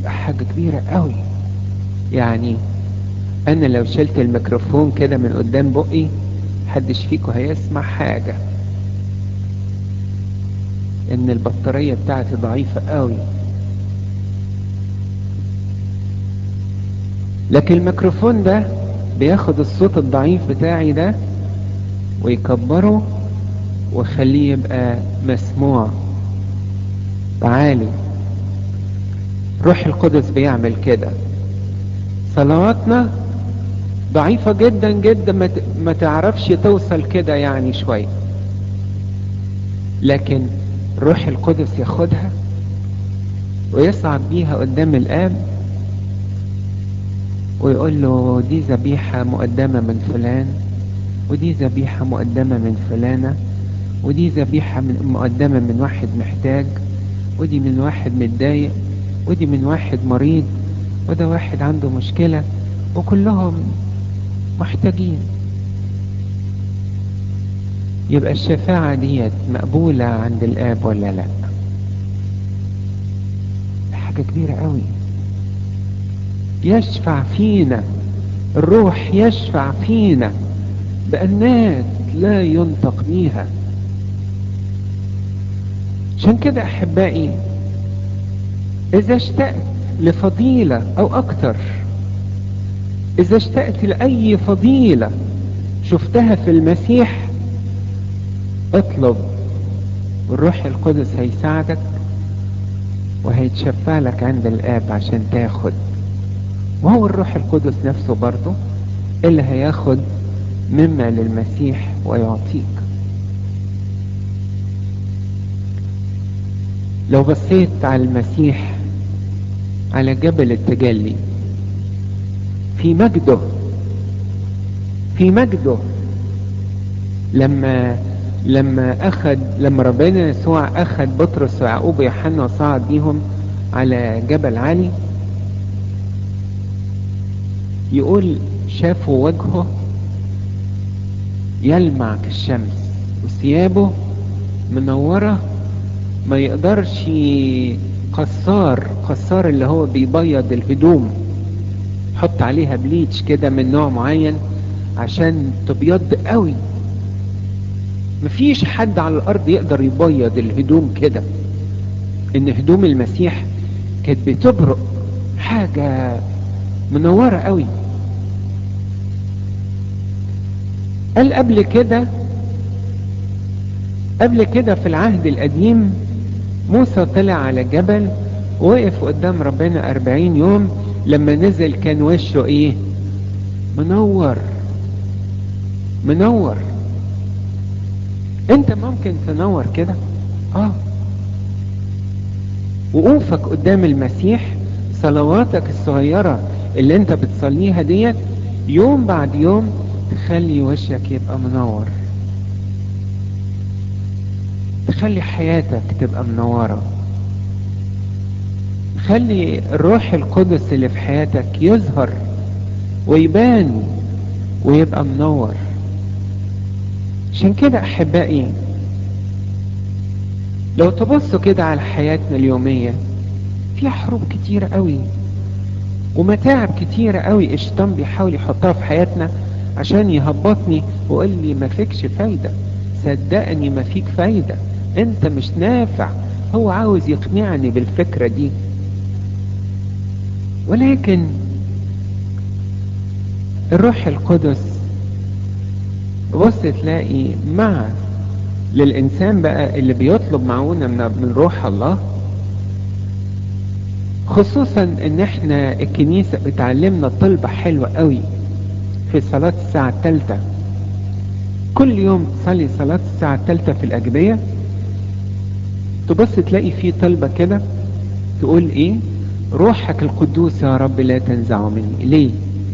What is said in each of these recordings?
تبقى حاجة كبيرة قوي يعني انا لو شلت الميكروفون كده من قدام بقي محدش فيكم هيسمع حاجة ان البطارية بتاعتي ضعيفة قوي لكن الميكروفون ده بياخد الصوت الضعيف بتاعي ده ويكبره ويخليه يبقى مسموع عالي روح القدس بيعمل كده صلواتنا ضعيفة جدا جدا ما تعرفش توصل كده يعني شوية لكن روح القدس ياخدها ويصعد بيها قدام الآب ويقول له دي ذبيحة مقدمة من فلان ودي ذبيحة مقدمة من فلانة ودي ذبيحة من مقدمة من واحد محتاج ودي من واحد متضايق ودي من واحد مريض وده واحد عنده مشكلة وكلهم محتاجين يبقى الشفاعة ديت مقبولة عند الآب ولا لا حاجة كبيرة قوي يشفع فينا الروح يشفع فينا بأنات لا ينطق بيها عشان كده أحبائي إذا اشتقت لفضيلة أو أكتر إذا اشتقت لأي فضيلة شفتها في المسيح اطلب والروح القدس هيساعدك وهيتشفع لك عند الآب عشان تاخد وهو الروح القدس نفسه برضه اللي هياخد مما للمسيح ويعطيك لو بصيت على المسيح على جبل التجلي في مجده في مجده لما لما اخد لما ربنا يسوع اخد بطرس ويعقوب ويوحنا وصعد بيهم على جبل عالي يقول شافوا وجهه يلمع كالشمس وثيابه منورة ما يقدرش قصار قصار اللي هو بيبيض الهدوم حط عليها بليتش كده من نوع معين عشان تبيض قوي مفيش حد على الارض يقدر يبيض الهدوم كده ان هدوم المسيح كانت بتبرق حاجة منورة قوي قال قبل كده قبل كده في العهد القديم موسى طلع على جبل وقف قدام ربنا أربعين يوم لما نزل كان وشه ايه منور منور انت ممكن تنور كده اه وقوفك قدام المسيح صلواتك الصغيرة اللي انت بتصليها ديت يوم بعد يوم تخلي وشك يبقى منور تخلي حياتك تبقى منورة خلي الروح القدس اللي في حياتك يظهر ويبان ويبقى منور عشان كده احبائي لو تبصوا كده على حياتنا اليومية فيها حروب كتيرة قوي ومتاعب كتيرة قوي الشيطان بيحاول يحطها في حياتنا عشان يهبطني ويقول لي ما فيكش فايدة صدقني ما فيك فايدة انت مش نافع هو عاوز يقنعني بالفكرة دي ولكن الروح القدس بص تلاقي مع للإنسان بقى اللي بيطلب معونة من, من روح الله خصوصا ان احنا الكنيسة بتعلمنا طلبة حلوة قوي في صلاة الساعة الثالثة كل يوم تصلي صلاة الساعة الثالثة في الأجبية تبص تلاقي فيه طلبة كده تقول ايه روحك القدوس يا رب لا تنزع مني ليه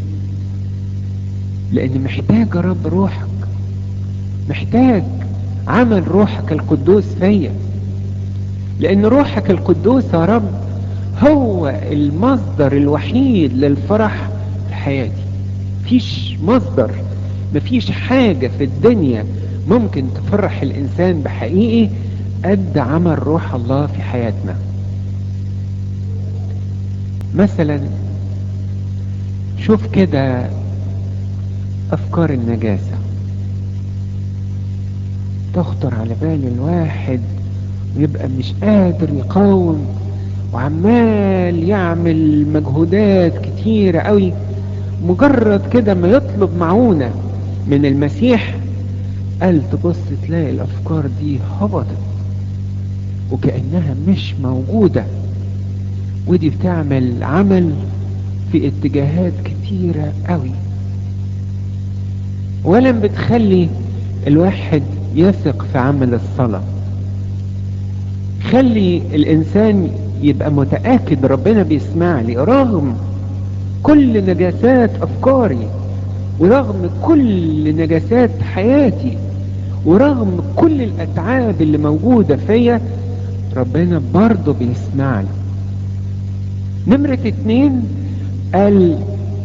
لان محتاج يا رب روحك محتاج عمل روحك القدوس فيا لان روحك القدوس يا رب هو المصدر الوحيد للفرح في حياتي مفيش مصدر مفيش حاجة في الدنيا ممكن تفرح الانسان بحقيقي قد عمل روح الله في حياتنا مثلا شوف كده افكار النجاسة تخطر على بال الواحد ويبقى مش قادر يقاوم وعمال يعمل مجهودات كتيرة قوي مجرد كده ما يطلب معونة من المسيح قال تبص تلاقي الافكار دي هبطت وكأنها مش موجودة ودي بتعمل عمل في اتجاهات كتيرة قوي ولم بتخلي الواحد يثق في عمل الصلاة خلي الانسان يبقى متأكد ربنا بيسمع لي رغم كل نجاسات افكاري ورغم كل نجاسات حياتي ورغم كل الاتعاب اللي موجودة فيا ربنا برضه بيسمع لي نمرة اتنين قال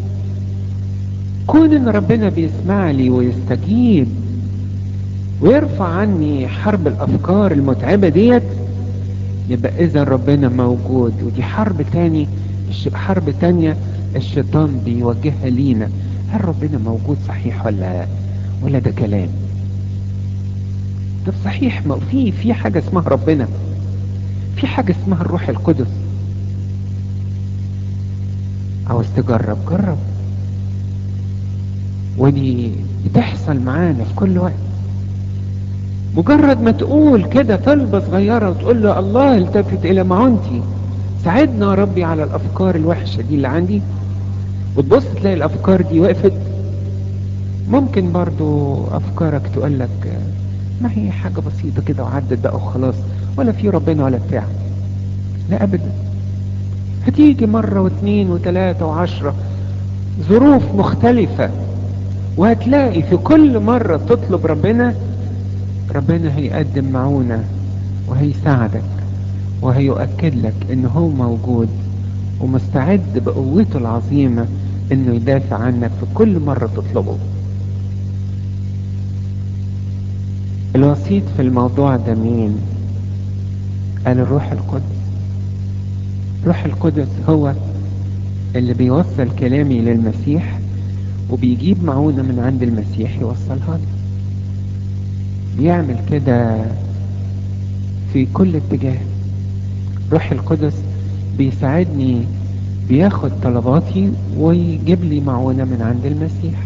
كون ان ربنا بيسمع لي ويستجيب ويرفع عني حرب الافكار المتعبة ديت يبقى اذا ربنا موجود ودي حرب تاني حرب تانية الشيطان بيوجهها لينا هل ربنا موجود صحيح ولا ولا ده كلام طب صحيح ما في في حاجة اسمها ربنا في حاجة اسمها الروح القدس عاوز تجرب جرب ودي بتحصل معانا في كل وقت مجرد ما تقول كده طلبة صغيرة وتقول له الله التفت الى معونتي ساعدنا يا ربي على الافكار الوحشة دي اللي عندي وتبص تلاقي الافكار دي وقفت ممكن برضو افكارك تقول لك ما هي حاجة بسيطة كده وعدت بقى وخلاص ولا في ربنا ولا بتاع لا ابدا هتيجي مرة واثنين وثلاثة وعشرة ظروف مختلفة وهتلاقي في كل مرة تطلب ربنا ربنا هيقدم معونة وهيساعدك وهيؤكد لك ان هو موجود ومستعد بقوته العظيمة انه يدافع عنك في كل مرة تطلبه الوسيط في الموضوع ده مين قال الروح القدس الروح القدس هو اللي بيوصل كلامي للمسيح وبيجيب معونة من عند المسيح يوصلها لي بيعمل كده في كل اتجاه روح القدس بيساعدني بياخد طلباتي ويجيب لي معونة من عند المسيح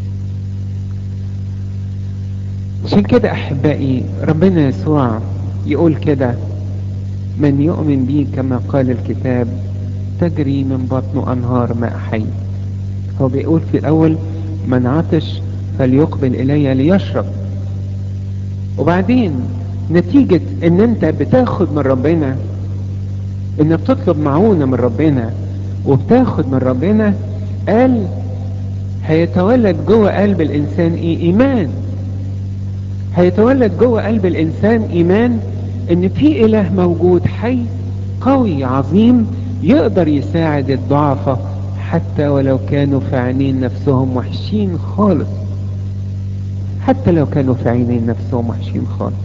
عشان كده احبائي ربنا يسوع يقول كده من يؤمن بي كما قال الكتاب تجري من بطنه انهار ماء حي هو بيقول في الاول من عطش فليقبل الي ليشرب وبعدين نتيجة ان انت بتاخد من ربنا ان بتطلب معونة من ربنا وبتاخد من ربنا قال هيتولد جوه قلب الانسان ايه ايمان هيتولد جوه قلب الانسان ايمان ان في اله موجود حي قوي عظيم يقدر يساعد الضعفاء حتى ولو كانوا في عينين نفسهم وحشين خالص حتى لو كانوا في عينين نفسهم وحشين خالص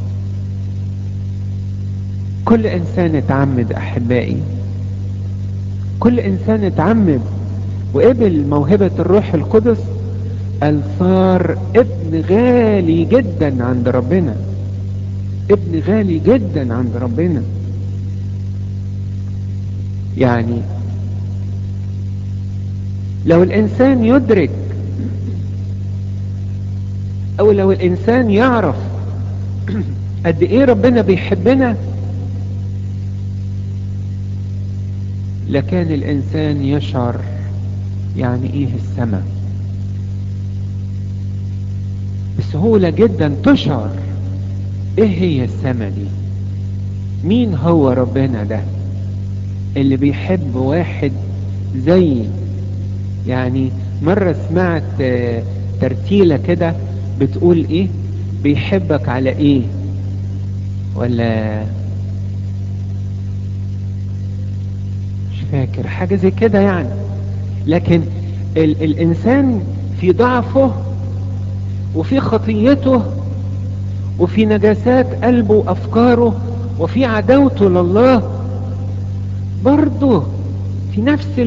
كل انسان اتعمد احبائي كل انسان اتعمد وقبل موهبة الروح القدس قال صار ابن غالي جدا عند ربنا ابن غالي جدا عند ربنا يعني لو الانسان يدرك او لو الانسان يعرف قد ايه ربنا بيحبنا لكان الانسان يشعر يعني ايه السماء بسهولة جدا تشعر ايه هي السماء دي مين هو ربنا ده اللي بيحب واحد زي يعني مرة سمعت ترتيلة كده بتقول ايه بيحبك على ايه ولا مش فاكر حاجة زي كده يعني لكن ال الانسان في ضعفه وفي خطيته وفي نجاسات قلبه وافكاره وفي عداوته لله برضه في نفس